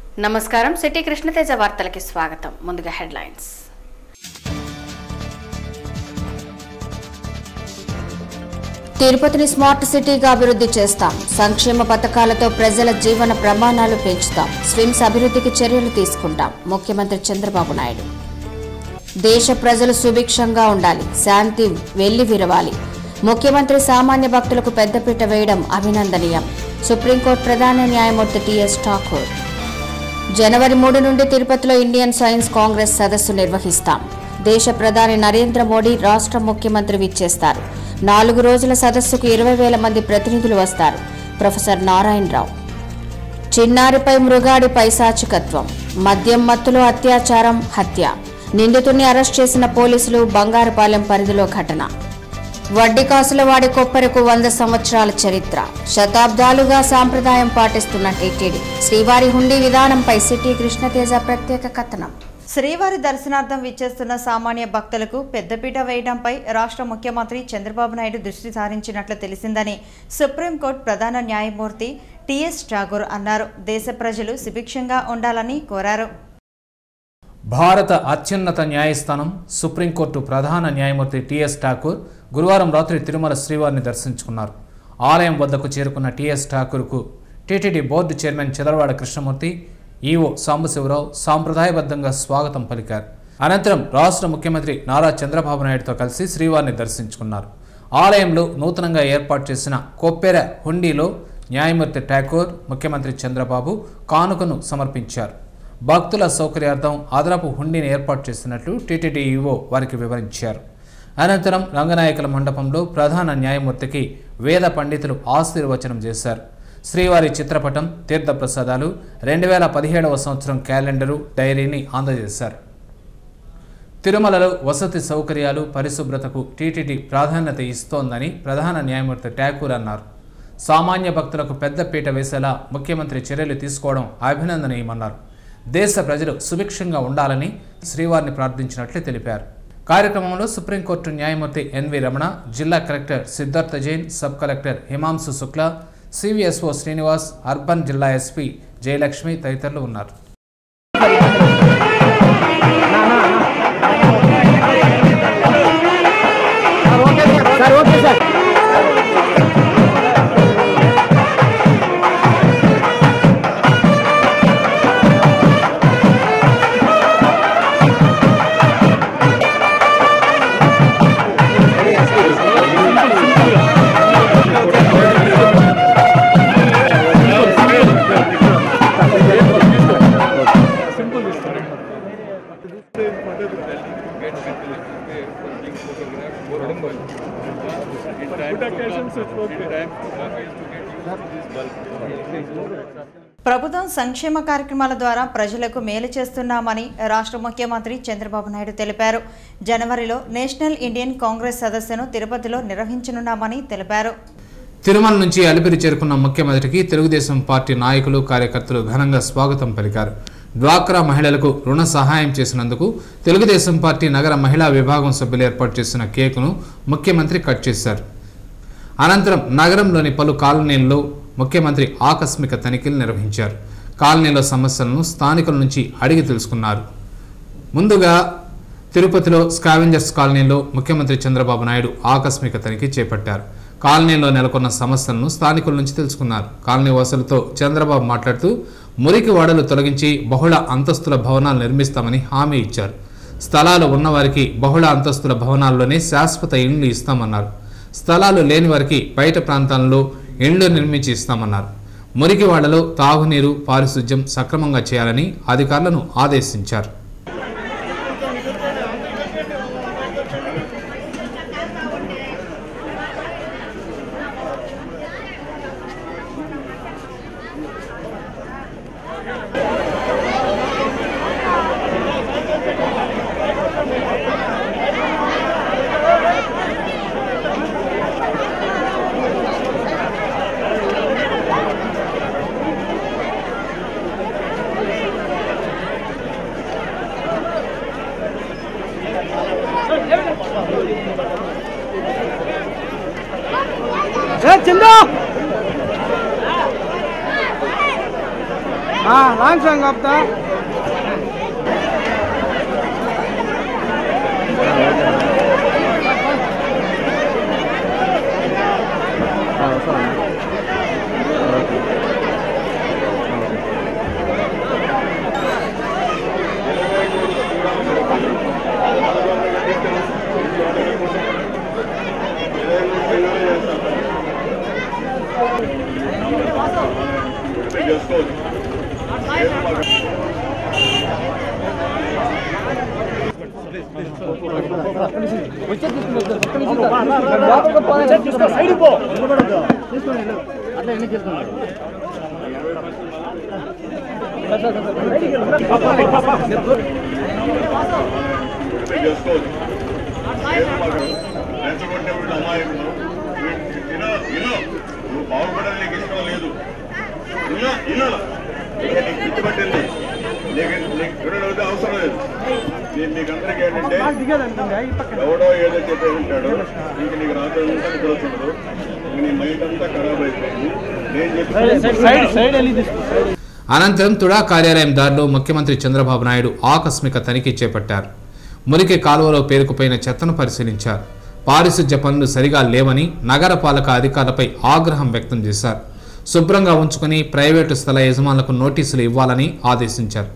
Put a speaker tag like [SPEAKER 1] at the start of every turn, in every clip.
[SPEAKER 1] నమస్కారం సిటీ కృష్ణతేజ వార్తలకి స్వాగతం ముందుగా హెడ్లైన్స్
[SPEAKER 2] తిరుపతిని స్మార్ట్ సిటీగా అభివృద్ధి చేస్తాం సంక్షేమ పథకాలతో ప్రజల జీవన ప్రమాణాలు పెంచుతాం స్విమ్స్ అభివృద్ధికి చర్యలు తీసుకుంటాం ముఖ్యమంత్రి చంద్రబాబు నాయుడు దేశ ప్రజలు సుభిక్షంగా ఉండాలి శాంతి వెళ్లి విరవాలి ముఖ్యమంత్రి సామాన్య భక్తులకు పెద్దపీట వేయడం అభినందనీయం సుప్రీంకోర్టు ప్రధాన న్యాయమూర్తి టీఎస్ ఠాకూర్ జనవరి మూడు నుండి తిరుపతిలో ఇండియన్ సైన్స్ కాంగ్రెస్ సదస్సు నిర్వహిస్తాం దేశ ప్రధాని నరేంద్ర మోడీ రాష్ట్ర ముఖ్యమంత్రి విచ్చేస్తారు నాలుగు రోజుల సదస్సుకు ఇరవై వేల మంది ప్రతినిధులు వస్తారు ప్రొఫెసర్ నారాయణరావు చిన్నారిపై మృగాడి పైశాచికత్వం మద్యం మత్తులో అత్యాచారం హత్య నిందితుడిని అరెస్ట్ చేసిన పోలీసులు బంగారుపాలెం పరిధిలో ఘటన వడ్డీ కాసుల వాడి కొప్పరకు వంద సంవత్సరాల చరిత్ర శతాబ్దాలుగా సాంప్రదాయం పాటిస్తున్న టీటీడీ శ్రీవారి హుండీ విధానంపై సిటీ కృష్ణతేజ ప్రత్యేక కథనం
[SPEAKER 3] శ్రీవారి దర్శనార్థం విచ్చేస్తున్న సామాన్య భక్తులకు పెద్దపీట వేయడంపై రాష్ట్ర ముఖ్యమంత్రి చంద్రబాబు నాయుడు దృష్టి సారించినట్లు తెలిసిందని సుప్రీంకోర్టు ప్రధాన న్యాయమూర్తి టిఎస్ ఠాగూర్ అన్నారు దేశ ప్రజలు సుభిక్షంగా ఉండాలని కోరారు
[SPEAKER 4] భారత అత్యున్నత న్యాయస్థానం సుప్రీంకోర్టు ప్రధాన న్యాయమూర్తి టిఎస్ ఠాకూర్ గురువారం రాత్రి తిరుమల శ్రీవారిని దర్శించుకున్నారు ఆలయం వద్దకు చేరుకున్న టిఎస్ ఠాకూర్కు TTD board chairman Chadaravada Krishnamurthy EO Sambasivarao సాంప్రదాయబద్ధంగా స్వాగతం పలికారు అనంతరం రాష్ట్ర ముఖ్యమంత్రి నారా చంద్రబాబు నాయుడుతో కలిసి శ్రీవారిని దర్శించుకున్నారు ఆలయంలో నూతనంగా ఏర్పాటు చేసిన కొప్పెర హుండీలో న్యాయమూర్తి ఠాకూర్ ముఖ్యమంత్రి చంద్రబాబు కానుకను సమర్పించారు భక్తుల సౌకర్యార్థం అదనపు హుండీని ఏర్పాటు చేసినట్లు టీటీడీ ఈవో వారికి వివరించారు అనంతరం రంగనాయకుల మండపంలో ప్రధాన న్యాయమూర్తికి వేద పండితులు ఆశీర్వచనం చేశారు శ్రీవారి చిత్రపటం తీర్థప్రసాదాలు రెండు వేల పదిహేడవ సంవత్సరం క్యాలెండరు డైరీని అందజేశారు తిరుమలలో వసతి సౌకర్యాలు పరిశుభ్రతకు టీటీడీ ప్రాధాన్యత ఇస్తోందని ప్రధాన న్యాయమూర్తి ఠాకూర్ అన్నారు సామాన్య భక్తులకు పెద్ద పీట వేసేలా ముఖ్యమంత్రి చర్యలు తీసుకోవడం అభినందనీయమన్నారు దేశ ప్రజలు సుభిక్షంగా ఉండాలని శ్రీవారిని ప్రార్థించినట్లు తెలిపారు కార్యక్రమంలో సుప్రీంకోర్టు న్యాయమూర్తి ఎన్వి రమణ జిల్లా collector Siddharth Jain sub collector Himanshu Shukla CVSO Srinivas urban జిల్లా ఎస్పీ జయలక్ష్మి తదితరులు ఉన్నారు
[SPEAKER 3] ప్రభుత్వం సంక్షేమ కార్యక్రమాల ద్వారా ప్రజలకు మేలు చేస్తున్నామని రాష్ట్ర ముఖ్యమంత్రి చంద్రబాబు నాయుడు తెలిపారు జనవరిలో నేషనల్ ఇండియన్ కాంగ్రెస్ సదస్సును తిరుపతిలో నిర్వహించనున్నామని తెలిపారు
[SPEAKER 4] తిరుమల నుంచి అలిపిరి చేరుకున్న ముఖ్యమంత్రికి తెలుగుదేశం పార్టీ నాయకులు కార్యకర్తలు ఘనంగా స్వాగతం పలికారు డ్వాక్రా మహిళలకు రుణ సహాయం చేసినందుకు తెలుగుదేశం పార్టీ నగర మహిళా విభాగం సభ్యులు ఏర్పాటు చేసిన కేకును ముఖ్యమంత్రి కట్ చేశారు అనంతరం నగరంలోని పలు కాలనీల్లో ముఖ్యమంత్రి ఆకస్మిక తనిఖీలు నిర్వహించారు కాలనీలో సమస్యలను స్థానికుల నుంచి అడిగి తెలుసుకున్నారు ముందుగా తిరుపతిలో స్కావెంజర్స్ కాలనీలో ముఖ్యమంత్రి చంద్రబాబు నాయుడు ఆకస్మిక తనిఖీ చేపట్టారు కాలనీలో నెలకొన్న సమస్యలను స్థానికుల నుంచి తెలుసుకున్నారు కాలనీ వాసులతో చంద్రబాబు మాట్లాడుతూ మురికి వాడలు తొలగించి బహుళ అంతస్తుల భవనాలు నిర్మిస్తామని హామీ ఇచ్చారు స్థలాలు ఉన్నవారికి బహుళ అంతస్తుల భవనాల్లోనే శాశ్వత ఇండ్లు ఇస్తామన్నారు స్థలాలు లేని వారికి బయట ప్రాంతాల్లో ఇండ్లు నిర్మించి ఇస్తామన్నారు మురికి వాడలో తాగునీరు పారిశుధ్యం సక్రమంగా చేయాలని అధికారులను ఆదేశించారు
[SPEAKER 5] లాంగ్ సాంగ్ ఆపుతా
[SPEAKER 6] చేసుకోవచ్చు రెచ్చగొట్టే వీళ్ళు అమాయకులు వినో వినో నువ్వు బాగుపడాలి నీకు ఇష్టం లేదు వినో వినాల నీకు గుర్తుపట్టింది నీకు నీకు చూడడం అవసరం లేదు నేను మీకు అందరికీ ఏంటంటే ఎవడో ఏదో చెప్పేసి ఉంటాడు ఇంక నీకు రాత్రి అంతా నిద్ర వస్తుండదు ఇంక నీ మైండ్ అంతా ఖరాబ్ అయిపోయింది నేను చెప్పి
[SPEAKER 5] సైడ్ సైడ్ వెళ్ళి తీసుకో
[SPEAKER 4] అనంతరం తుడా కార్యాలయం దారిలో ముఖ్యమంత్రి చంద్రబాబు నాయుడు ఆకస్మిక తనిఖీ చేపట్టారు మురికి కాలువలో పేరుకుపోయిన చెత్తను పరిశీలించారు పారిశుధ్య పనులు సరిగా లేవని నగరపాలక అధికారులపై ఆగ్రహం వ్యక్తం చేశారు శుభ్రంగా ఉంచుకుని ప్రైవేటు స్థల యజమానులకు నోటీసులు ఇవ్వాలని ఆదేశించారు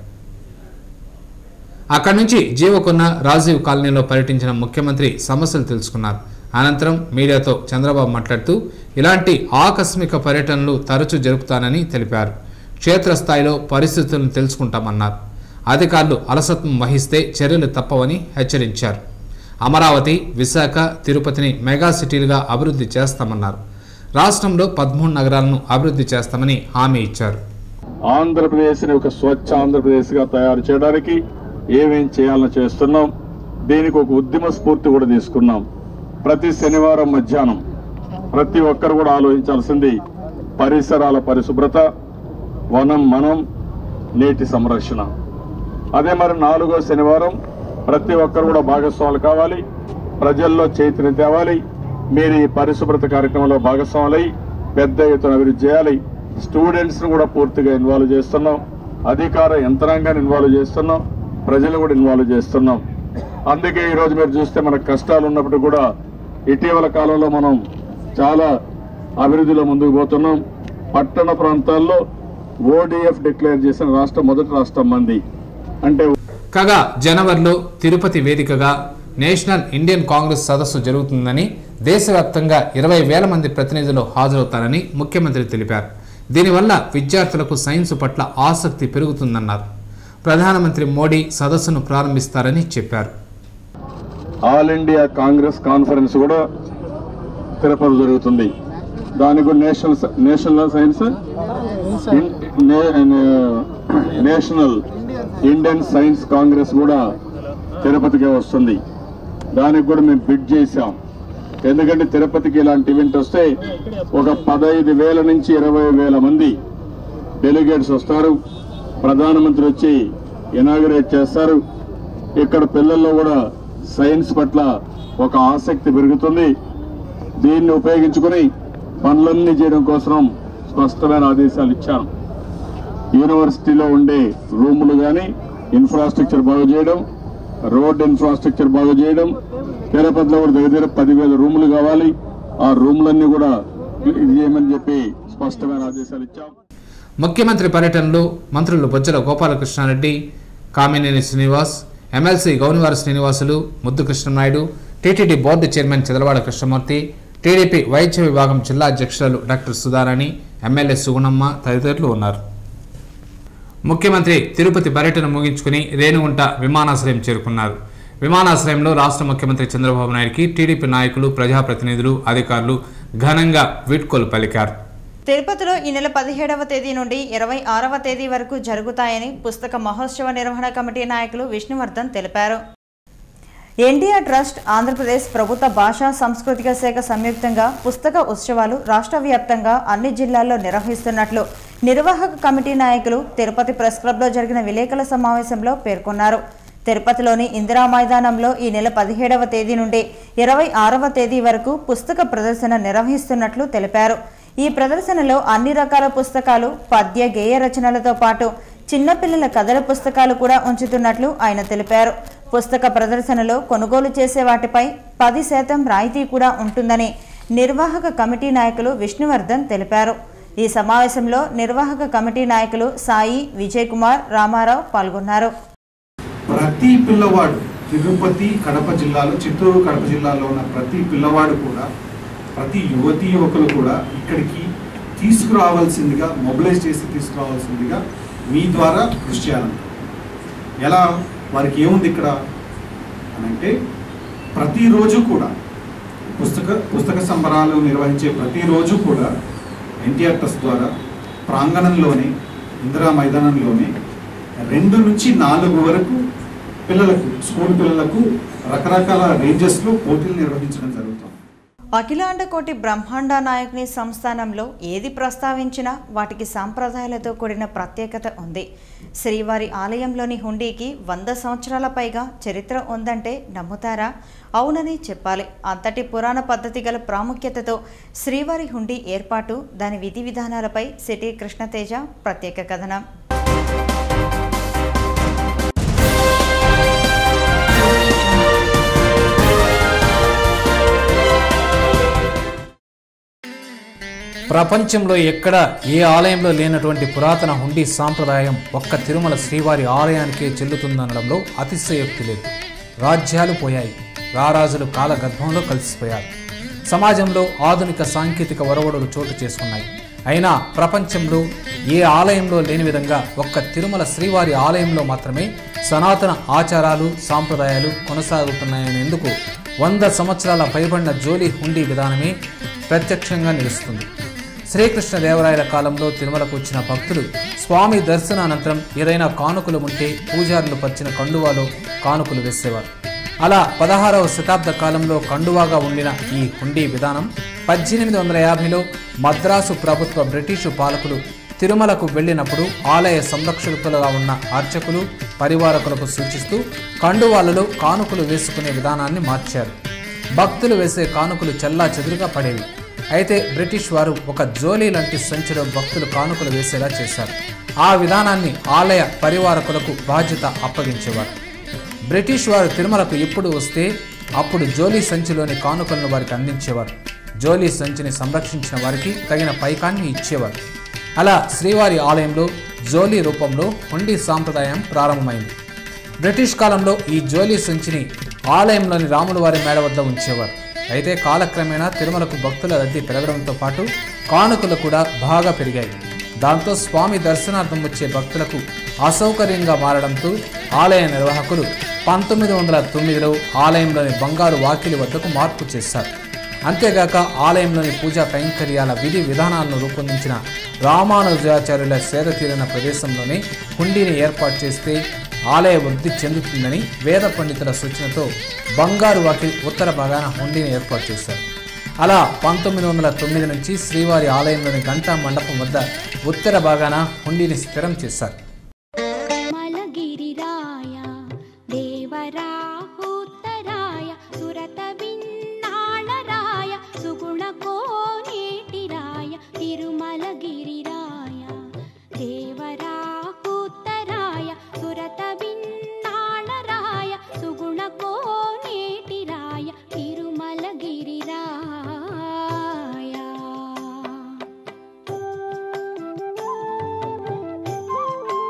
[SPEAKER 4] అక్కడి నుంచి జీవకొన్న రాజీవ్ కాలనీలో పర్యటించిన ముఖ్యమంత్రి సమస్యలు తెలుసుకున్నారు అనంతరం మీడియాతో చంద్రబాబు మాట్లాడుతూ ఇలాంటి ఆకస్మిక పర్యటనలు తరచూ జరుపుతానని తెలిపారు క్షేత్రస్థాయిలో పరిస్థితులను తెలుసుకుంటామన్నారు అధికారులు అలసత్వం వహిస్తే చర్యలు తప్పవని హెచ్చరించారు అమరావతి విశాఖ తిరుపతిని మెగా సిటీలుగా అభివృద్ధి చేస్తామన్నారు రాష్ట్రంలో పదమూడు నగరాలను అభివృద్ధి చేస్తామని హామీ ఇచ్చారు
[SPEAKER 6] ఆంధ్రప్రదేశ్ని ఒక స్వచ్ఛ ఆంధ్రప్రదేశ్గా తయారు చేయడానికి ఏమేం చేయాలని చేస్తున్నాం దీనికి ఒక ఉద్యమ స్ఫూర్తి కూడా తీసుకున్నాం ప్రతి శనివారం మధ్యాహ్నం ప్రతి ఒక్కరు కూడా ఆలోచించాల్సింది పరిసరాల పరిశుభ్రత వనం మనం నీటి సంరక్షణ అదే మరి నాలుగో శనివారం ప్రతి ఒక్కరు కూడా భాగస్వాములు కావాలి ప్రజల్లో చైతన్యం తేవాలి మీరు ఈ పరిశుభ్రత కార్యక్రమంలో భాగస్వాములై పెద్ద ఎత్తున అభివృద్ధి చేయాలి స్టూడెంట్స్ ను కూడా పూర్తిగా ఇన్వాల్వ్ చేస్తున్నాం అధికార యంత్రాంగాన్ని ఇన్వాల్వ్ చేస్తున్నాం ప్రజలు కూడా ఇన్వాల్వ్ చేస్తున్నాం అందుకే ఈ రోజు మీరు చూస్తే మనకు కష్టాలు ఉన్నప్పుడు కూడా ఇటీవల కాలంలో మనం చాలా అభివృద్ధిలో ముందుకు పోతున్నాం పట్టణ ప్రాంతాల్లో ఓడిఎఫ్ డిక్లేర్ చేసిన రాష్ట్రం మొదటి రాష్ట్రం మంది అంటే
[SPEAKER 4] కాగా జనవరిలో తిరుపతి వేదికగా నేషనల్ ఇండియన్ కాంగ్రెస్ సదస్సు జరుగుతుందని దేశవ్యాప్తంగా ఇరవై వేల మంది ప్రతినిధులు హాజరవుతారని ముఖ్యమంత్రి తెలిపారు దీనివల్ల విద్యార్థులకు సైన్స్ పట్ల ఆసక్తి పెరుగుతుందన్నారు ప్రధానమంత్రి మోడీ సదస్సును ప్రారంభిస్తారని చెప్పారు
[SPEAKER 6] ఆల్ ఇండియా కాంగ్రెస్ కాన్ఫరెన్స్ కూడా తిరుపతి జరుగుతుంది దానికి కూడా నేషనల్ స- నేషనల్ సైన్స్ ఇన్- నే- నే- నేషనల్ ఇండియన్ సైన్స్ కాంగ్రెస్ కూడా తిరుపతికే వస్తుంది దానికి కూడా మేము బిడ్ చేశాం ఎందుకంటే తిరుపతికి ఇలాంటి ఈవెంట్ వస్తే ఒక పదహైదు వేల నుంచి ఇరవై వేల మంది డెలిగేట్స్ వస్తారు ప్రధానమంత్రి వచ్చి ఇనాగరేట్ చేస్తారు ఇక్కడ పిల్లల్లో కూడా సైన్స్ పట్ల ఒక ఆసక్తి పెరుగుతుంది దీన్ని ఉపయోగించుకొని పనులన్నీ చేయడం కోసం స్పష్టమైన ఆదేశాలు ఇచ్చాను యూనివర్సిటీలో ఉండే రూములు కానీ ఇన్ఫ్రాస్ట్రక్చర్ బాగు చేయడం రోడ్ ఇన్ఫ్రాస్ట్రక్చర్ బాగు చేయడం తిరుపతిలో కూడా దగ్గర దగ్గర పదివేల రూములు కావాలి ఆ రూములన్నీ కూడా ఇది చేయమని చెప్పి స్పష్టమైన ఆదేశాలు ఇచ్చాం
[SPEAKER 4] ముఖ్యమంత్రి పర్యటనలో మంత్రులు Bojjala Gopalakrishnareddy Kamineni Srinivas MLC Gounivari Srinivasulu Muddu Krishnanaidu TTD board chairman Chadalavada Krishnamurthy TDP వైద్య విభాగం జిల్లా అధ్యక్షురాలు డాక్టర్ సుధారాణి ఎమ్మెల్యే సుగుణమ్మ తదితరులు ఉన్నారు ముఖ్యమంత్రి తిరుపతి పర్యటన ముగించుకుని రేణుగుంట విమానాశ్రయం చేరుకున్నారు విమానాశ్రయంలో రాష్ట్ర ముఖ్యమంత్రి చంద్రబాబు నాయుడుకి టీడీపీ నాయకులు ప్రజాప్రతినిధులు అధికారులు ఘనంగా వీడ్కోలు పలికారు
[SPEAKER 3] తిరుపతిలో ఈ నెల పదిహేడవ తేదీ నుండి ఇరవై ఆరవ తేదీ వరకు జరుగుతాయని పుస్తక మహోత్సవ నిర్వహణ కమిటీ నాయకులు విష్ణువర్ధన్ తెలిపారు ఎన్టీఆర్ ట్రస్ట్ ఆంధ్రప్రదేశ్ ప్రభుత్వ భాషా సాంస్కృతిక శాఖ సంయుక్తంగా పుస్తక ఉత్సవాలు రాష్ట్ర వ్యాప్తంగా అన్ని జిల్లాల్లో నిర్వహిస్తున్నట్లు నిర్వాహక కమిటీ నాయకులు తిరుపతి ప్రెస్ క్లబ్లో జరిగిన విలేకరుల సమావేశంలో పేర్కొన్నారు తిరుపతిలోని ఇందిరా మైదానంలో ఈ నెల పదిహేడవ తేదీ నుండి ఇరవై ఆరవ తేదీ వరకు పుస్తక ప్రదర్శన నిర్వహిస్తున్నట్లు తెలిపారు ఈ ప్రదర్శనలో అన్ని రకాల పుస్తకాలు పద్య గేయ రచనలతో పాటు చిన్నపిల్లల కథల పుస్తకాలు కూడా ఉంచుతున్నట్లు ఆయన తెలిపారు పుస్తక ప్రదర్శనలో కొనుగోలు చేసే వాటిపై పది శాతం రాయితీ కూడా ఉంటుందని నిర్వాహక కమిటీ నాయకులు విష్ణువర్ధన్ తెలిపారు ఈ సమావేశంలో నిర్వాహక కమిటీ నాయకులు సాయి విజయ్ కుమార్ రామారావు పాల్గొన్నారు
[SPEAKER 7] ప్రతి పిల్లవాడు తిరుపతి కడప జిల్లాలో చిత్తూరు కడప జిల్లాలో ఉన్న ప్రతి పిల్లవాడు కూడా ప్రతి యువతీ యువకులు కూడా ఇక్కడికి తీసుకురావాల్సిందిగా మొబిలైజ్ చేసి తీసుకురావాల్సిందిగా మీ ద్వారా కృషి చేయాలంట ఎలా వారికి ఏముంది ఇక్కడ అని అంటే ప్రతిరోజు కూడా పుస్తక పుస్తక సంబరాలు నిర్వహించే ప్రతిరోజు కూడా ఎన్టీఆర్ ట్రస్ట్ ద్వారా ప్రాంగణంలోనే ఇందిరా మైదానంలోనే రెండు నుంచి నాలుగు వరకు పిల్లలకు స్కూల్ పిల్లలకు రకరకాల రేంజెస్లో పోటీలు నిర్వహించడం జరుగుతుంది
[SPEAKER 3] అఖిలాండ కోటి బ్రహ్మాండ నాయకుని సంస్థానంలో ఏది ప్రస్తావించినా వాటికి సాంప్రదాయాలతో కూడిన ప్రత్యేకత ఉంది శ్రీవారి ఆలయంలోని హుండీకి వంద సంవత్సరాల పైగా చరిత్ర ఉందంటే నమ్ముతారా అవునని చెప్పాలి అంతటి పురాణ పద్ధతి గల ప్రాముఖ్యతతో శ్రీవారి హుండీ ఏర్పాటు దాని విధి విధానాలపై సిటీ కృష్ణతేజ ప్రత్యేక కథనం
[SPEAKER 4] ప్రపంచంలో ఎక్కడ ఏ ఆలయంలో లేనటువంటి పురాతన హుండీ సాంప్రదాయం ఒక్క తిరుమల శ్రీవారి ఆలయానికే చెల్లుతుందనడంలో అతిశయోక్తి లేదు రాజ్యాలు పోయాయి రారాజులు కాలగర్భంలో కలిసిపోయారు సమాజంలో ఆధునిక సాంకేతిక ఒరవడులు చోటు చేసుకున్నాయి అయినా ప్రపంచంలో ఏ ఆలయంలో లేని విధంగా ఒక్క తిరుమల శ్రీవారి ఆలయంలో మాత్రమే సనాతన ఆచారాలు సాంప్రదాయాలు కొనసాగుతున్నాయనేందుకు వంద సంవత్సరాల పైబడిన జోలి హుండీ విధానమే ప్రత్యక్షంగా నిలుస్తుంది శ్రీకృష్ణదేవరాయల కాలంలో తిరుమలకు వచ్చిన భక్తులు స్వామి దర్శనానంతరం ఏదైనా కానుకలు ఉంటే పూజారులు పరిచిన కండువాలో కానుకలు వేసేవారు అలా పదహారవ శతాబ్ద కాలంలో కండువాగా ఉండిన ఈ హుండీ విధానం పద్దెనిమిది వందల యాభైలో మద్రాసు ప్రభుత్వ బ్రిటిషు పాలకులు తిరుమలకు వెళ్ళినప్పుడు ఆలయ సంరక్షకులుగా ఉన్న అర్చకులు పరివారకులకు సూచిస్తూ కండువాలలో కానుకలు వేసుకునే విధానాన్ని మార్చారు భక్తులు వేసే కానుకలు చెల్లా చెదురుగా పడేవి అయితే బ్రిటిష్ వారు ఒక జోలీ లాంటి సంచిలో భక్తులు కానుకలు వేసేలా చేశారు ఆ విధానాన్ని ఆలయ పరివారకులకు బాధ్యత అప్పగించేవారు బ్రిటిష్ వారు తిరుమలకు ఎప్పుడు వస్తే అప్పుడు జోలీ సంచిలోని కానుకలను వారికి అందించేవారు జోలీ సంచిని సంరక్షించిన వారికి తగిన పైకాన్ని ఇచ్చేవారు అలా శ్రీవారి ఆలయంలో జోలీ రూపంలో హుండీ సాంప్రదాయం ప్రారంభమైంది బ్రిటిష్ కాలంలో ఈ జోలీ సంచిని ఆలయంలోని రాముల వారి మేడ వద్ద ఉంచేవారు అయితే కాలక్రమేణా తిరుమలకు భక్తుల రద్దీ పెరగడంతో పాటు కానుకలు కూడా బాగా పెరిగాయి దాంతో స్వామి దర్శనార్థం వచ్చే భక్తులకు అసౌకర్యంగా మారడంతో ఆలయ నిర్వాహకులు పంతొమ్మిది వందల తొమ్మిదిలో ఆలయంలోని బంగారు వాకిలి వద్దకు మార్పు చేశారు అంతేగాక ఆలయంలోని పూజా కైంకర్యాల విధి విధానాలను రూపొందించిన రామానుజాచార్యుల సేద తీరిన ప్రదేశంలోనే హుండీని ఏర్పాటు చేస్తే ఆలయ వృద్ధి చెందుతుందని వేద పండితుల సూచనతో బంగారు వాకిలి ఉత్తర భాగాన హుండీని ఏర్పాటు చేశారు అలా పంతొమ్మిది వందల తొమ్మిది నుంచి శ్రీవారి ఆలయంలోని గంటా మండపం వద్ద ఉత్తర భాగాన హుండీని స్థిరం చేశారు
[SPEAKER 8] మలగిరిరాయ దేవరాహోత్తరాయ సురతవిన్నాళరాయ సుగుణకోనేటిరాయ తిరుమలగిరిరాయ దేవరాహోత్తరాయ సురతవిన్నాళరాయ సుగుణకోనేటిరాయ తిరుమలగిరిరాయ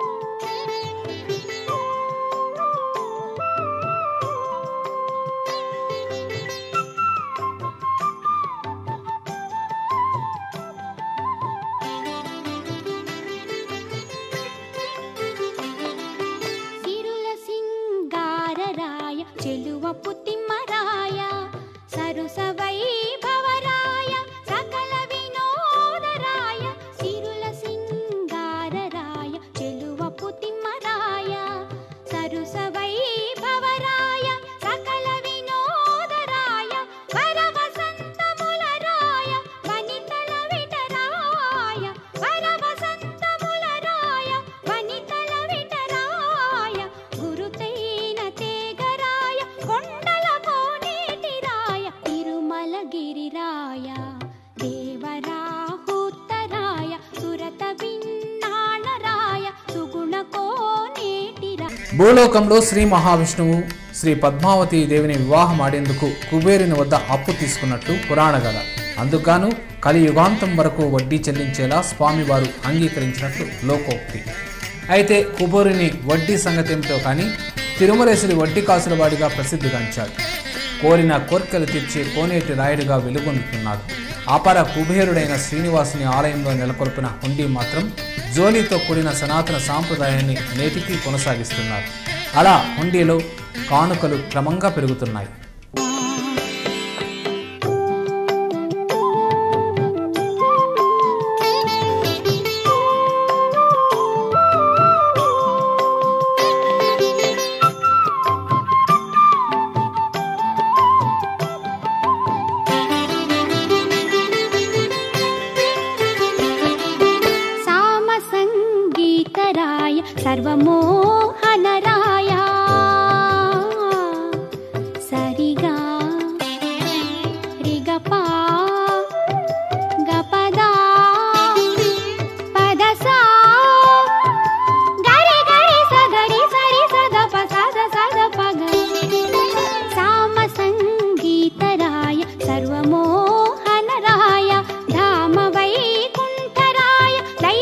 [SPEAKER 4] భూలోకంలో శ్రీ మహావిష్ణువు శ్రీ పద్మావతి దేవిని వివాహం ఆడేందుకు కుబేరుని వద్ద అప్పు తీసుకున్నట్లు పురాణ కథ అందుకుగాను కలియుగాంతం వరకు వడ్డీ చెల్లించేలా స్వామివారు అంగీకరించినట్లు లోకోక్తి అయితే కుబేరుని వడ్డీ సంగతి ఏమిటో కానీ తిరుమలేశ్వరి వడ్డీ కాసుల వాడిగా ప్రసిద్ధిగాంచాడు కోరిన కోర్కెలు తీర్చే కోనేటి రాయుడిగా వెలుగొందుతున్నాడు అపర కుబేరుడైన శ్రీనివాసుని ఆలయంలో నెలకొల్పిన హుండీ మాత్రం జోలితో కూడిన సనాతన సాంప్రదాయాన్ని నేటికి కొనసాగిస్తున్నారు అలా హుండీలో కానుకలు క్రమంగా పెరుగుతున్నాయి
[SPEAKER 8] सामसङ्गीतराय सर्वमोहनराय सरिगा रिगपा गपदा पदसा गरि गरि सगरि सरि सदप सद सद पग सामसङ्गीतराय सर्वमोहनराय धाम वैकुण्ठराय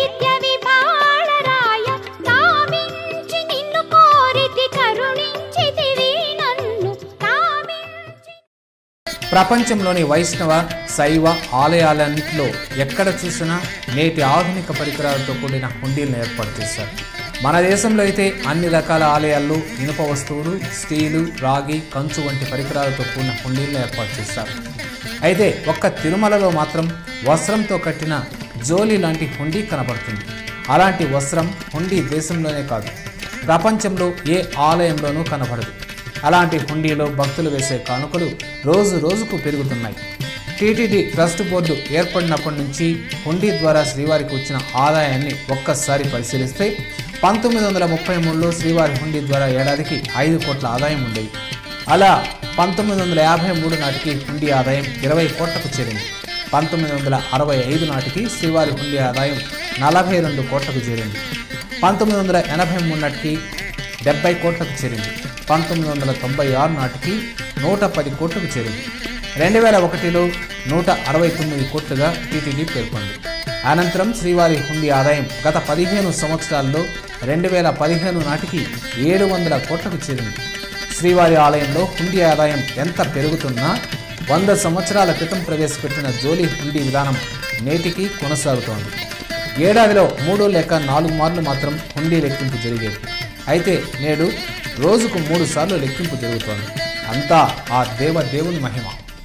[SPEAKER 8] दैत्यविभाणराय కామించి నిన్ను కోరితి కరుణించితివి నన్ను కామించి
[SPEAKER 4] ప్రపంచంలోని వైష్ణవ శైవ ఆలయాలన్నింటిలో ఎక్కడ చూసినా నేటి ఆధునిక పరికరాలతో కూడిన హుండీలను ఏర్పాటు చేశారు మన దేశంలో అయితే అన్ని రకాల ఆలయాల్లో ఇనుప వస్తువులు స్టీలు రాగి కంచు వంటి పరికరాలతో కూడిన హుండీలను ఏర్పాటు చేశారు అయితే ఒక్క తిరుమలలో మాత్రం వస్త్రంతో కట్టిన జోలి లాంటి హుండీ కనబడుతుంది అలాంటి వస్త్రం హుండీ దేశంలోనే కాదు ప్రపంచంలో ఏ ఆలయంలోనూ కనబడదు అలాంటి హుండీలో భక్తులు వేసే కానుకలు రోజు రోజుకు పెరుగుతున్నాయి టీటీడీ ట్రస్ట్ బోర్డు ఏర్పడినప్పటి నుంచి హుండీ ద్వారా శ్రీవారికి వచ్చిన ఆదాయాన్ని ఒక్కసారి పరిశీలిస్తే పంతొమ్మిది వందల ముప్పై మూడులో శ్రీవారి హుండీ ద్వారా ఏడాదికి ఐదు కోట్ల ఆదాయం ఉండేది అలా పంతొమ్మిది వందల యాభై మూడు నాటికి హుండీ ఆదాయం ఇరవై కోట్లకు చేరింది పంతొమ్మిది వందల అరవై ఐదు నాటికి శ్రీవారి హుండీ ఆదాయం నలభై రెండు కోట్లకు చేరింది పంతొమ్మిది వందల ఎనభై మూడు నాటికి డెబ్బై కోట్లకు చేరింది పంతొమ్మిది వందల తొంభై ఆరు నాటికి నూట పది కోట్లకు చేరింది రెండు వేల ఒకటిలో నూట అరవై తొమ్మిది కోట్లుగా టీటీడీ పేర్కొంది అనంతరం శ్రీవారి హుండీ ఆదాయం గత పదిహేను సంవత్సరాల్లో రెండు వేల పదిహేను నాటికి ఏడు వందల కోట్లకు చేరింది శ్రీవారి ఆలయంలో హుండీ ఆదాయం ఎంత పెరుగుతున్నా వంద సంవత్సరాల క్రితం ప్రవేశపెట్టిన జోలి హుండీ విధానం నేటికి కొనసాగుతోంది ఏడాదిలో మూడు లేక నాలుగు మార్లు మాత్రం హుండీ లెక్కింపు జరిగేది అయితే నేడు రోజుకు మూడు సార్లు లెక్కింపు జరుగుతోంది అంతా ఆ దేవ దేవుని మహిమ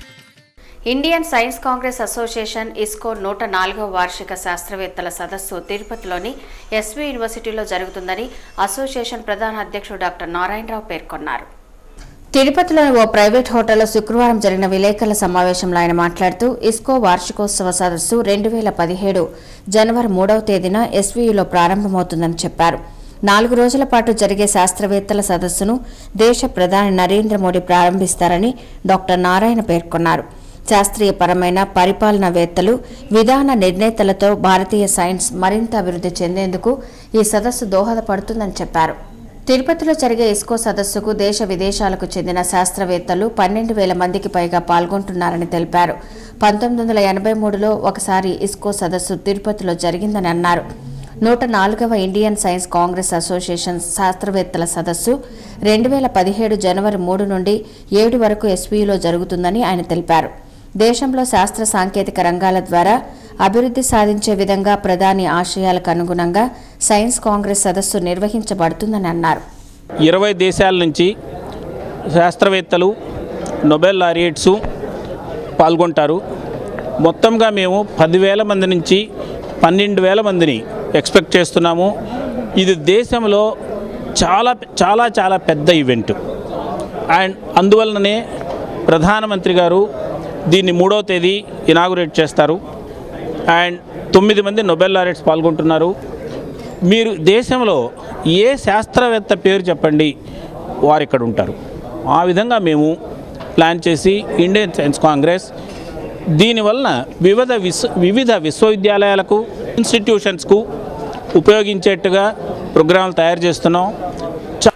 [SPEAKER 1] ఇండియన్ సైన్స్ కాంగ్రెస్ అసోసియేషన్ ఇస్కో నూట నాలుగవ వార్షిక శాస్త్రవేత్తల సదస్సు తిరుపతిలోని ఎస్వి యూనివర్సిటీలో జరుగుతుందని అసోసియేషన్ ప్రధాన అధ్యక్షుడు డాక్టర్ నారాయణరావు పేర్కొన్నారు
[SPEAKER 2] తిరుపతిలోని ఓ ప్రైవేట్ హోటల్లో శుక్రవారం జరిగిన విలేకరుల సమావేశంలో ఆయన మాట్లాడుతూ ఇస్కో వార్షికోత్సవ సదస్సు రెండు వేల పదిహేడు జనవరి మూడవ తేదీన ఎస్వీయులో ప్రారంభమవుతుందని చెప్పారు నాలుగు రోజుల పాటు జరిగే శాస్త్రవేత్తల సదస్సును దేశ ప్రధాని నరేంద్ర మోడీ ప్రారంభిస్తారని డాక్టర్ నారాయణ పేర్కొన్నారు శాస్త్రీయపరమైన పరిపాలనవేత్తలు విధాన నిర్ణేతలతో భారతీయ సైన్స్ మరింత అభివృద్ధి చెందేందుకు ఈ సదస్సు దోహదపడుతుందని చెప్పారు తిరుపతిలో జరిగే ఇస్కో సదస్సుకు దేశ విదేశాలకు చెందిన శాస్త్రవేత్తలు పన్నెండు వేల మందికి పైగా పాల్గొంటున్నారని తెలిపారు పంతొమ్మిది వందల ఎనభై మూడులో ఒకసారి ఇస్కో సదస్సు తిరుపతిలో జరిగిందని అన్నారు నూట నాలుగవ ఇండియన్ సైన్స్ కాంగ్రెస్ అసోసియేషన్ శాస్త్రవేత్తల సదస్సు రెండు వేల పదిహేడు జనవరి మూడు నుండి ఏడు వరకు ఎస్వీలో జరుగుతుందని ఆయన తెలిపారు దేశంలో శాస్త్ర సాంకేతిక రంగాల ద్వారా అభివృద్ధి సాధించే విధంగా ప్రధాని ఆశయాలకు అనుగుణంగా సైన్స్ కాంగ్రెస్ సదస్సు నిర్వహించబడుతుందని అన్నారు
[SPEAKER 9] ఇరవై దేశాల నుంచి శాస్త్రవేత్తలు నొబెల్ లారియట్సు పాల్గొంటారు మొత్తంగా మేము పదివేల మంది నుంచి పన్నెండు వేల మందిని ఎక్స్పెక్ట్ చేస్తున్నాము ఇది దేశంలో చాలా చాలా చాలా పెద్ద ఈవెంట్ అండ్ అందువలననే ప్రధానమంత్రి గారు దీన్ని మూడవ తేదీ ఇనాగురేట్ చేస్తారు అండ్ తొమ్మిది మంది నొబెల్ లారెట్స్ పాల్గొంటున్నారు మీరు దేశంలో ఏ శాస్త్రవేత్త పేరు చెప్పండి వారు ఇక్కడ ఉంటారు ఆ విధంగా మేము ప్లాన్ చేసి ఇండియన్ సైన్స్ కాంగ్రెస్ దీనివలన వివిధ విశ్వ వివిధ విశ్వవిద్యాలయాలకు ఇన్స్టిట్యూషన్స్కు ఉపయోగించేట్టుగా ప్రోగ్రాంలు తయారు చేస్తున్నాం చ-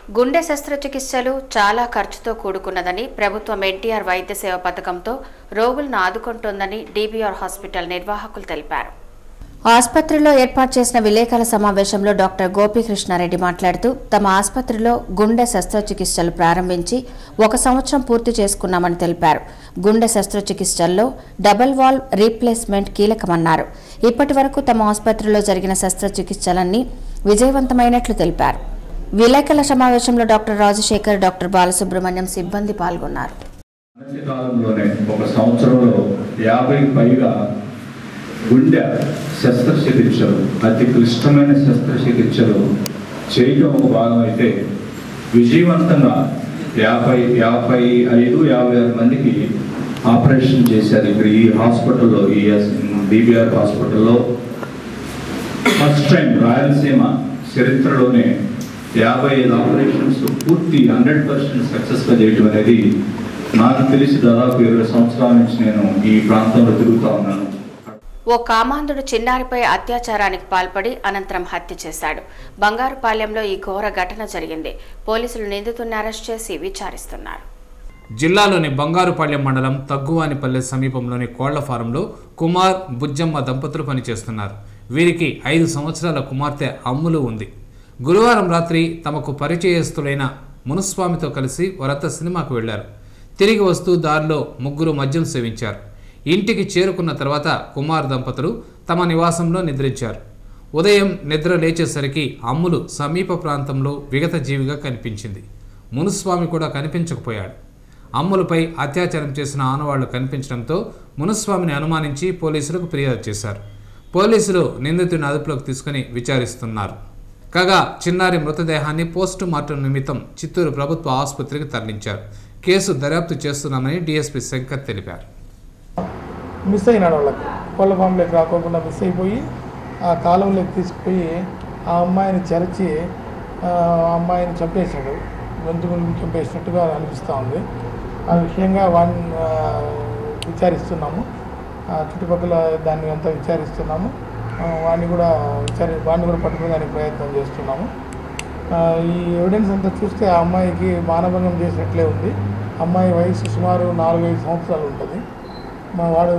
[SPEAKER 1] గుండె శస్త్రచికిత్సలు చాలా ఖర్చుతో కూడుకున్నదని ప్రభుత్వం ఎన్టీఆర్ వైద్య సేవ పథకంతో రోగులను ఆదుకుంటోందని డీబీఆర్ హాస్పిటల్ నిర్వాహకులు తెలిపారు
[SPEAKER 2] ఆసుపత్రిలో ఏర్పాటు చేసిన విలేకరుల సమావేశంలో డాక్టర్ గోపీకృష్ణారెడ్డి మాట్లాడుతూ తమ ఆసుపత్రిలో గుండె శస్త్రచికిత్సలు ప్రారంభించి ఒక సంవత్సరం పూర్తి చేసుకున్నామని తెలిపారు గుండె శస్త్రచికిత్సల్లో డబుల్ వాల్వ్ రీప్లేస్మెంట్ కీలకమన్నారు ఇప్పటి వరకు తమ ఆసుపత్రిలో జరిగిన శస్త్రచికిత్సలన్నీ విజయవంతమైనట్లు తెలిపారు విలేకరుల సమావేశంలో డాక్టర్ రాజశేఖర్ డాక్టర్ బాలసుబ్రహ్మణ్యం సిబ్బంది పాల్గొన్నారు
[SPEAKER 10] మధ్య కాలంలోనే ఒక సంవత్సరంలో యాభై పైగా గుండె శస్త్రచికిత్సలు అతి క్లిష్టమైన శస్త్రచికిత్సలు చేయడం ఒక భాగం అయితే విజయవంతంగా యాభై యాభై ఐదు యాభై ఆరు మందికి ఆపరేషన్ చేశారు ఇక్కడ ఈ హాస్పిటల్లో ఈ డిబిఆర్ హాస్పిటల్లో ఫస్ట్ టైం రాయలసీమ చరిత్రలోనే యాభై ఐదు ఆపరేషన్స్ పూర్తి హండ్రెడ్ పర్సెంట్ సక్సెస్గా చేయడం అనేది నాకు తెలిసి దాదాపు ఇరవై సంవత్సరాల నుంచి నేను ఈ ప్రాంతంలో తిరుగుతా ఉన్నాను
[SPEAKER 1] ఓ కామాంధుడు చిన్నారిపై అత్యాచారానికి పాల్పడి అనంతరం హత్య చేశాడు బంగారుపాలెంలో ఈ ఘోర ఘటన జరిగింది పోలీసులు నిందితుడిని అరెస్ట్ చేసి విచారిస్తున్నారు
[SPEAKER 4] జిల్లాలోని బంగారుపాళ్యం మండలం తగ్గువానిపల్లె సమీపంలోని కోళ్ల ఫారంలో కుమార్ బుజ్జమ్మ దంపతులు పనిచేస్తున్నారు వీరికి ఐదు సంవత్సరాల కుమార్తె అమ్ములు ఉంది గురువారం రాత్రి తమకు పరిచయస్తులైన మునుస్వామితో కలిసి వారంతా సినిమాకు వెళ్లారు తిరిగి వస్తూ దారిలో ముగ్గురు మద్యం సేవించారు ఇంటికి చేరుకున్న తర్వాత కుమార్ దంపతులు తమ నివాసంలో నిద్రించారు ఉదయం నిద్ర లేచేసరికి అమ్ములు సమీప ప్రాంతంలో విగత జీవిగా కనిపించింది మునుస్వామి కూడా కనిపించకపోయాడు అమ్ములపై అత్యాచారం చేసిన ఆనవాళ్లు కనిపించడంతో మునుస్వామిని అనుమానించి పోలీసులకు ఫిర్యాదు చేశారు పోలీసులు నిందితుడిని అదుపులోకి తీసుకుని విచారిస్తున్నారు కాగా చిన్నారి మృతదేహాన్ని పోస్టు మార్టం నిమిత్తం చిత్తూరు ప్రభుత్వ ఆసుపత్రికి తరలించారు కేసు దర్యాప్తు చేస్తున్నామని డీఎస్పీ శంకర్ తెలిపారు
[SPEAKER 5] మిస్ అయినాడు వాళ్ళకి కోళ్ళ ఫామ్లోకి రాకోకుండా మిస్ అయిపోయి ఆ కాలంలోకి తీసుకుపోయి ఆ అమ్మాయిని చెరచి ఆ అమ్మాయిని చంపేశాడు జంతువులను చంపేసినట్టుగా అనిపిస్తూ ఉంది ఆ విషయంగా వాడిని ఆ, విచారిస్తున్నాము ఆ చుట్టుపక్కల దాన్ని అంతా విచారిస్తున్నాము ఆ, వాడిని కూడా విచారి వాడిని కూడా పట్టుకోవడానికి ప్రయత్నం చేస్తున్నాము ఆ, ఈ ఎవిడెన్స్ అంతా చూస్తే ఆ అమ్మాయికి మానభంగం చేసినట్లే ఉంది అమ్మాయి వయసు సుమారు నాలుగైదు సంవత్సరాలు ఉంటుంది మా వాడు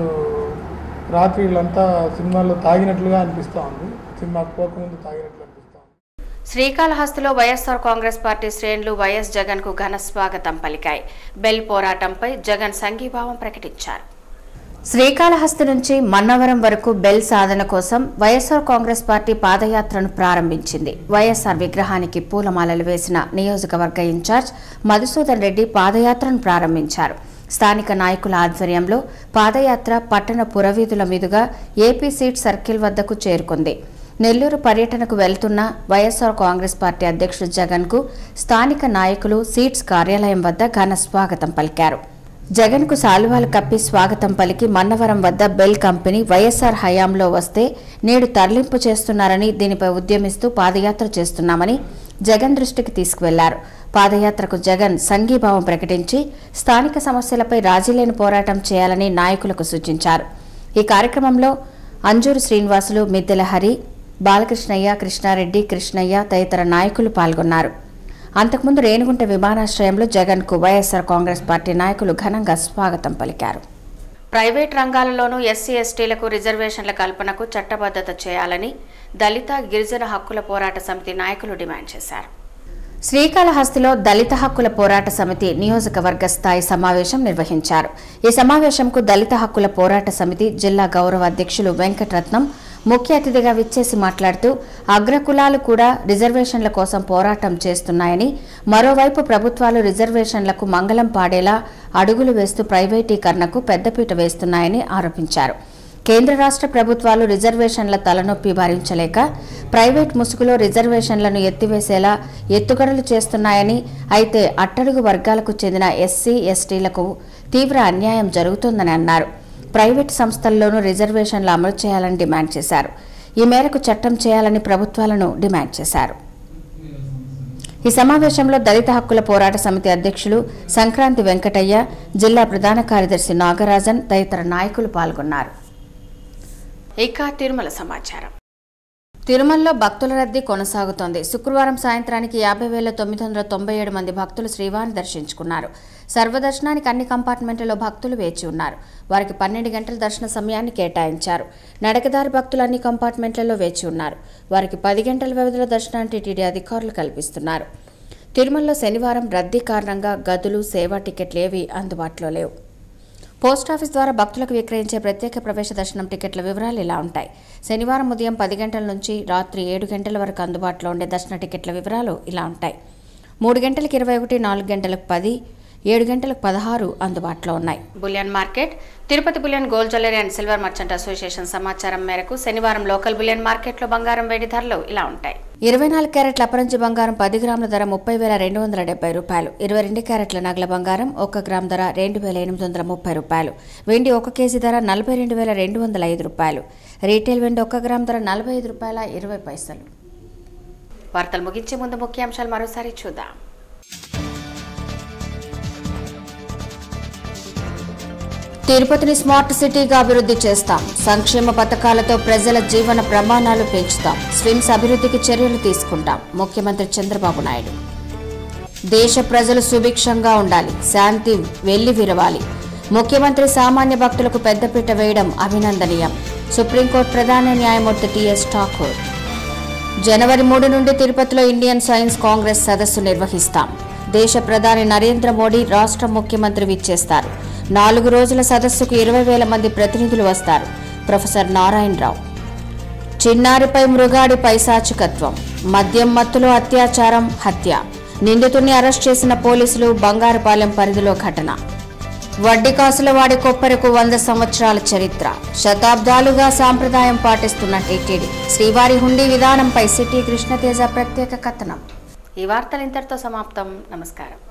[SPEAKER 5] రాత్రి వీళ్ళంతా సినిమాలో తాగినట్లుగా అనిపిస్తూ ఉంది సినిమాకు పోకముందు తాగినట్లు అనిపిస్తూ ఉంది
[SPEAKER 1] శ్రీకాళహస్తిలో వైఎస్ఆర్ కాంగ్రెస్ పార్టీ శ్రేణులు వైఎస్ జగన్ కు ఘన స్వాగతం పలికాయి బెల్ పోరాటంపై జగన్ సంఘీభావం ప్రకటించారు
[SPEAKER 2] శ్రీకాళహస్తి నుంచి మన్నవరం వరకు బెల్ సాధన కోసం వైఎస్ఆర్ కాంగ్రెస్ పార్టీ పాదయాత్రను ప్రారంభించింది వైఎస్ఆర్ విగ్రహానికి పూలమాలలు వేసిన నియోజకవర్గ ఇన్ఛార్జ్ మధుసూదన్ రెడ్డి పాదయాత్రను ప్రారంభించారు స్థానిక నాయకుల ఆధ్వర్యంలో పాదయాత్ర పట్టణ పురవీధుల మీదుగా ఏపీ సీట్ సర్కిల్ వద్దకు చేరుకుంది నెల్లూరు పర్యటనకు వెళ్తున్న వైఎస్ఆర్ కాంగ్రెస్ పార్టీ అధ్యక్షుడు జగన్ కు స్థానిక నాయకులు సీట్స్ కార్యాలయం వద్ద ఘన స్వాగతం పలికారు జగన్ కు సాలువాలు కప్పి స్వాగతం పలికి మన్నవరం వద్ద బెల్ కంపెనీ వైఎస్ఆర్ హయాంలో వస్తే నేడు తరలింపు చేస్తున్నారని దీనిపై ఉద్యమిస్తూ పాదయాత్ర చేస్తున్నామని జగన్ దృష్టికి తీసుకువెళ్లారు పాదయాత్రకు జగన్ సంఘీభావం ప్రకటించి స్థానిక సమస్యలపై రాజీలేని పోరాటం చేయాలని నాయకులకు సూచించారు ఈ కార్యక్రమంలో అంజూరు శ్రీనివాసులు మిద్దెల హరి బాలకృష్ణయ్య కృష్ణారెడ్డి కృష్ణయ్య తదితర నాయకులు పాల్గొన్నారు అంతకుముందు రేణిగుంట విమానాశ్రయంలో జగన్ కు వైఎస్ఆర్ కాంగ్రెస్ పార్టీ నాయకులు ఘనంగా స్వాగతం పలికారు
[SPEAKER 1] ప్రైవేట్ రంగాలలోనూ ఎస్సీ ఎస్టీలకు రిజర్వేషన్ల కల్పనకు చట్టబద్ధత చేయాలని దళిత గిరిజన హక్కుల పోరాట సమితి నాయకులు డిమాండ్ చేశారు
[SPEAKER 2] శ్రీకాళహస్తిలో దళిత హక్కుల పోరాట సమితి నియోజకవర్గ స్థాయి సమావేశం నిర్వహించారు ఈ సమావేశంకు దళిత హక్కుల పోరాట సమితి జిల్లా గౌరవ అధ్యక్షులు వెంకటరత్నం ముఖ్య అతిథిగా విచ్చేసి మాట్లాడుతూ అగ్రకులాలు కూడా రిజర్వేషన్ల కోసం పోరాటం చేస్తున్నాయని మరోవైపు ప్రభుత్వాలు రిజర్వేషన్లకు మంగళం పాడేలా అడుగులు వేస్తూ ప్రైవేటీకరణకు పెద్దపీట వేస్తున్నాయని ఆరోపించారు కేంద్ర రాష్ట్ర ప్రభుత్వాలు రిజర్వేషన్ల తలనొప్పి భరించలేక ప్రైవేట్ ముసుగులో రిజర్వేషన్లను ఎత్తివేసేలా ఎత్తుగడలు చేస్తున్నాయని అయితే అట్టడుగు వర్గాలకు చెందిన ఎస్సీ ఎస్టీలకు తీవ్ర అన్యాయం జరుగుతోందని అన్నారు ప్రైవేట్ సంస్థల్లోనూ రిజర్వేషన్లు అమలు చేయాలని డిమాండ్ చేశారు ఈ మేరకు చట్టం చేయాలని ప్రభుత్వాలను డిమాండ్ చేశారు ఈ సమావేశంలో దళిత హక్కుల పోరాట సమితి అధ్యక్షులు సంక్రాంతి వెంకటయ్య జిల్లా ప్రధాన కార్యదర్శి నాగరాజన్ తదితర నాయకులు పాల్గొన్నారు
[SPEAKER 1] ఇక తిరుమల సమాచారం
[SPEAKER 2] తిరుమలలో భక్తుల రద్దీ కొనసాగుతోంది శుక్రవారం సాయంత్రానికి యాభై వేల తొమ్మిది వందల తొంభై ఏడు మంది భక్తులు శ్రీవారిని దర్శించుకున్నారు సర్వదర్శనానికి అన్ని కంపార్ట్మెంట్లలో భక్తులు వేచి ఉన్నారు వారికి పన్నెండు గంటల దర్శన సమయాన్ని కేటాయించారు నడకదారి భక్తులు అన్ని కంపార్ట్మెంట్లలో వేచి ఉన్నారు వారికి పది గంటల వ్యవధిలో దర్శనాన్ని టీటీడీ అధికారులు కల్పిస్తున్నారు తిరుమలలో శనివారం రద్దీ కారణంగా గదులు సేవా టికెట్లు ఏవి అందుబాటులో లేవు పోస్టాఫీస్ ద్వారా భక్తులకు విక్రయించే ప్రత్యేక ప్రవేశ దర్శనం టికెట్ల వివరాలు ఇలా ఉంటాయి శనివారం ఉదయం పది గంటల నుంచి రాత్రి ఏడు గంటల వరకు అందుబాటులో ఉండే దర్శన టికెట్ల వివరాలు ఇలా ఉంటాయి మూడు గంటలకు ఇరవై ఒకటి నాలుగు గంటలకు పది ఏడు గంటలకు పదహారు అందుబాటులో ఉన్నాయి
[SPEAKER 1] bullion market Tirupati bullion gold jewellery and silver merchant association సమాచారం మేరకు శనివారం లోకల్ బులియన్ మార్కెట్లో బంగారం వెండి ధరలు ఇలా ఉంటాయి
[SPEAKER 2] ఇరవై నాలుగు క్యారెట్ల అపరంజి బంగారం పది గ్రాముల ధర ముప్పై వేల రెండు వందల డెబ్బై రూపాయలు ఇరవై రెండు క్యారెట్ల నగల బంగారం ఒక గ్రామ్ ధర రెండు వేల ఎనిమిది వందల ముప్పై రూపాయలు వెండి ఒక కేజీ ధర నలభై రెండు వేల రెండు వందల ఐదు రూపాయలు రీటైల్ వెండి ఒక గ్రామ్ ధర నలభై ఐదు రూపాయల ఇరవై పైసలు
[SPEAKER 1] వార్తలు ముగించే ముందు ముఖ్యాంశాలు మరోసారి చూద్దాం
[SPEAKER 2] తిరుపతిని స్మార్ట్ సిటీగా అభివృద్ధి చేస్తాం సంక్షేమ పథకాలతో ప్రజల జీవన ప్రమాణాలు పెంచుతాం స్విమ్స్ అభివృద్ధికి చర్యలు తీసుకుంటాం ముఖ్యమంత్రి చంద్రబాబు నాయుడు దేశ ప్రజలు సుభిక్షంగా ఉండాలి శాంతి వెళ్లి విరవాలి ముఖ్యమంత్రి సామాన్య భక్తులకు పెద్దపీట వేయడం అభినందనీయం సుప్రీంకోర్టు ప్రధాన న్యాయమూర్తి టిఎస్ ఠాకూర్ జనవరి మూడు నుండి తిరుపతిలో ఇండియన్ సైన్స్ కాంగ్రెస్ సదస్సు నిర్వహిస్తాం దేశ ప్రధాని నరేంద్ర మోడీ రాష్ట్ర ముఖ్యమంత్రి విచ్చేస్తారు నాలుగు రోజుల సదస్సుకు ఇరవై వేల మంది ప్రతినిధులు వస్తారు ప్రొఫెసర్ నారాయణరావు చిన్నారిపై మృగాడి పైశాచికత్వం మద్యం మత్తులో అత్యాచారం హత్య నిందితుడిని అరెస్ట్ చేసిన పోలీసులు బంగారుపాలెం పరిధిలో ఘటన వడ్డీ కాసుల వాడి కొప్పరకు వంద సంవత్సరాల చరిత్ర శతాబ్దాలుగా సాంప్రదాయం పాటిస్తున్న టీటీడీ శ్రీవారి హుండీ విధానంపై సిటీ కృష్ణతేజ ప్రత్యేక కథనం
[SPEAKER 1] ఈ వార్తలు ఇంతటితో సమాప్తం నమస్కారం